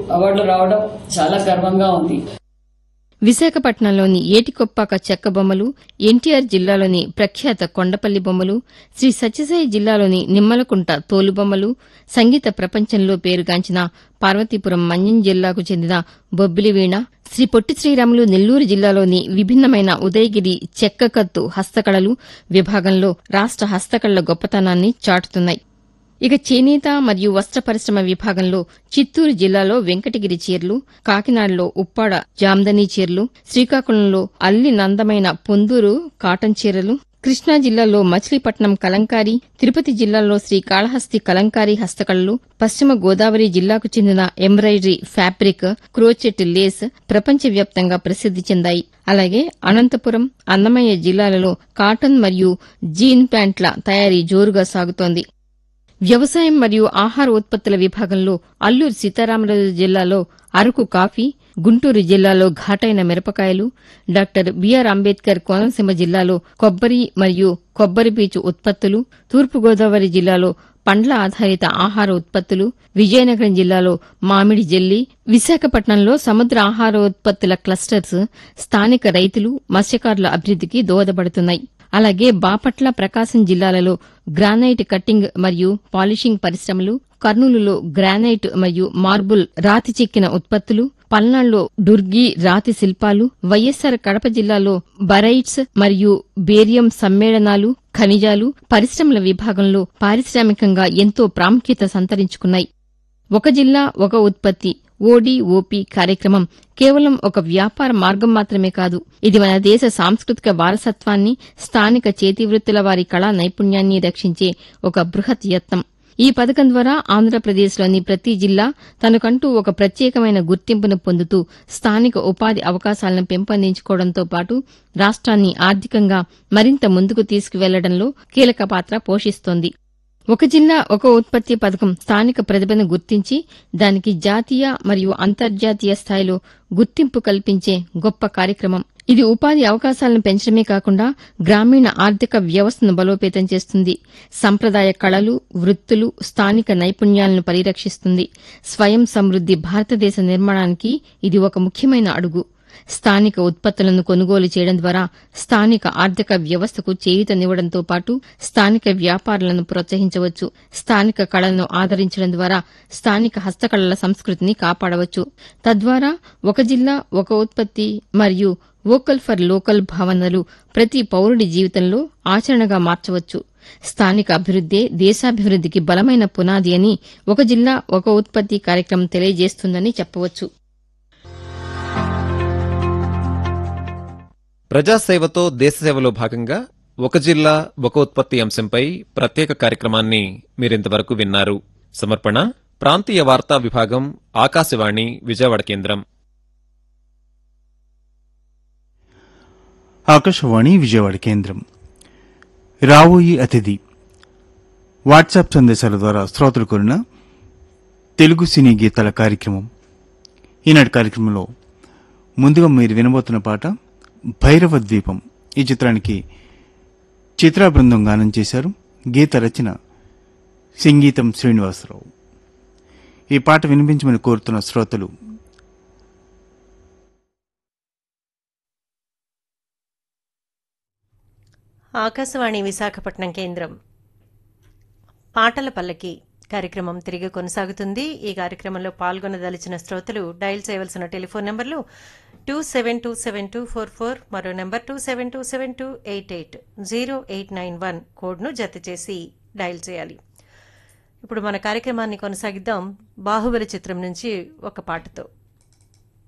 అవార్డులు రావడం చాలా గర్వంగా ఉంది విశాఖపట్నంలోని ఏటికొప్పాక చెక్క బొమ్మలు ఎన్టీఆర్ జిల్లాలోని ప్రఖ్యాత కొండపల్లి బొమ్మలు శ్రీ సత్యసాయి జిల్లాలోని నిమ్మలకుంట తోలుబొమ్మలు సంగీత ప్రపంచంలో పేరుగాంచిన పార్వతీపురం మన్యం జిల్లాకు చెందిన బొబ్బిలి వీణ శ్రీ పొట్టి శ్రీరాములు నెల్లూరు జిల్లాలోని విభిన్నమైన ఉదయగిరి చెక్కకత్తు హస్తకళలు విభాగంలో రాష్ట హస్తకళల గొప్పతనాన్ని చాటుతున్నాయి ఇక చేనేత మరియు వస్త్ర పరిశ్రమ విభాగంలో చిత్తూరు జిల్లాలో వెంకటగిరి చీరలు కాకినాడలో ఉప్పాడ జామ్దనీ చీరలు శ్రీకాకుళంలో అల్లి నందమైన పొందూరు కాటన్ చీరలు కృష్ణా జిల్లాలో మచిలీపట్నం కలంకారీ తిరుపతి జిల్లాలో శ్రీ కాళహస్తి కలంకారీ హస్తకళలు పశ్చిమ గోదావరి జిల్లాకు చెందిన ఎంబ్రాయిడరీ ఫ్యాబ్రిక్ క్రోచెట్ లేస్ ప్రపంచవ్యాప్తంగా ప్రసిద్ది చెందాయి అలాగే అనంతపురం అన్నమయ్య జిల్లాలలో కాటన్ మరియు జీన్ ప్యాంట్ల తయారీ జోరుగా సాగుతోంది వ్యవసాయం మరియు ఆహార ఉత్పత్తుల విభాగంలో అల్లూరు సీతారామరాజు జిల్లాలో అరకు కాఫీ గుంటూరు జిల్లాలో ఘాటైన మిరపకాయలు డాక్టర్ బిఆర్ అంబేద్కర్ కోనసీమ జిల్లాలో కొబ్బరి మరియు కొబ్బరి పీచు ఉత్పత్తులు తూర్పుగోదావరి జిల్లాలో పండ్ల ఆధారిత ఆహార ఉత్పత్తులు విజయనగరం జిల్లాలో మామిడి జెల్లి విశాఖపట్నంలో సముద్ర ఆహార ఉత్పత్తుల క్లస్టర్స్ స్థానిక రైతులు మత్స్యకారుల అభివృద్దికి దోహదపడుతున్నాయి అలాగే బాపట్ల ప్రకాశం జిల్లాలలో గ్రానైట్ కట్టింగ్ మరియు పాలిషింగ్ పరిశ్రమలు కర్నూలులో గ్రానైట్ మరియు మార్బుల్ రాతి చెక్కిన ఉత్పత్తులు పల్నాడులో డుర్గి రాతి శిల్పాలు వైఎస్సార్ కడప జిల్లాలో బరైట్స్ మరియు బేరియం సమ్మేళనాలు ఖనిజాలు పరిశ్రమల విభాగంలో పారిశ్రామికంగా ఎంతో ప్రాముఖ్యత సంతరించుకున్నాయి ఒక జిల్లా ఒక ఉత్పత్తి ఓడిఓపి కార్యక్రమం కేవలం ఒక వ్యాపార మార్గం మాత్రమే కాదు ఇది మన దేశ సాంస్కృతిక వారసత్వాన్ని స్థానిక చేతివృత్తుల వారి కళా నైపుణ్యాన్ని రక్షించే ఒక బృహత్ యత్నం ఈ పథకం ద్వారా ఆంధ్రప్రదేశ్లోని ప్రతి జిల్లా తనకంటూ ఒక ప్రత్యేకమైన గుర్తింపును పొందుతూ స్థానిక ఉపాధి అవకాశాలను పెంపొందించుకోవడంతో పాటు రాష్ట్రాన్ని ఆర్థికంగా మరింత ముందుకు తీసుకువెళ్లడంలో కీలక పాత్ర పోషిస్తోంది ఒక జిల్లా ఒక ఉత్పత్తి పథకం స్థానిక ప్రతిభను గుర్తించి దానికి జాతీయ మరియు అంతర్జాతీయ స్థాయిలో గుర్తింపు కల్పించే గొప్ప కార్యక్రమం ఇది ఉపాధి అవకాశాలను పెంచడమే కాకుండా గ్రామీణ ఆర్థిక వ్యవస్థను బలోపేతం చేస్తుంది సంప్రదాయ కళలు వృత్తులు స్థానిక నైపుణ్యాలను పరిరక్షిస్తుంది స్వయం సమృద్ది భారతదేశ నిర్మాణానికి ఇది ఒక ముఖ్యమైన అడుగు స్థానిక ఉత్పత్తులను కొనుగోలు చేయడం ద్వారా స్థానిక ఆర్థిక వ్యవస్థకు చేయూతనివ్వడంతో పాటు స్థానిక వ్యాపారులను ప్రోత్సహించవచ్చు స్థానిక కళలను ఆదరించడం ద్వారా స్థానిక హస్తకళల సంస్కృతిని కాపాడవచ్చు తద్వారా ఒక జిల్లా ఒక ఉత్పత్తి మరియు వోకల్ ఫర్ లోకల్ భావనలు ప్రతి పౌరుడి జీవితంలో ఆచరణగా మార్చవచ్చు స్థానిక అభివృద్దే దేశాభివృద్దికి బలమైన పునాది అని ఒక జిల్లా ఒక ఉత్పత్తి కార్యక్రమం తెలియజేస్తుందని చెప్పవచ్చు ప్రజాసేవతో దేశసేవలో భాగంగా ఒక జిల్లా ఒక ఉత్పత్తి అంశంపై ప్రత్యేక కార్యక్రమాన్ని మీరింతవరకు విన్నారు సమర్పణ ప్రాంతీయ వార్తా విభాగం ఆకాశవాణి విజయవాడ కేంద్రం ఆకాశవాణి విజయవాడ కేంద్రం రావోయి అతిథి వాట్సాప్ సందేశాల ద్వారా శ్రోతలు కోరిన తెలుగు సినీ గీతాల కార్యక్రమం ఈనాటి కార్యక్రమంలో ముందుగా మీరు వినబోతున్న పాట భైరవ ద్వీపం ఈ చిత్రానికి చిత్రా బృందం గానం చేశారు గీత రచన సంగీతం శ్రీనివాసరావు ఈ పాట వినిపించమని కోరుతున్న శ్రోతలు ఆకాశవాణి విశాఖపట్నం కేంద్రం పాటల పల్లకి కార్యక్రమం తిరిగి కొనసాగుతుంది ఈ కార్యక్రమంలో పాల్గొనదలిచిన శ్రోతలు డయల్ చేయవలసిన టెలిఫోన్ నెంబర్లు two seven two seven two four four మరో number two seven two seven two eight eight zero eight nine one కోడ్ను జత చేసి డయల్ చేయాలి ఇప్పుడు మన కార్యక్రమాన్ని కొనసాగిద్దాం బాహుబలి చిత్రం నుంచి ఒక పాటతో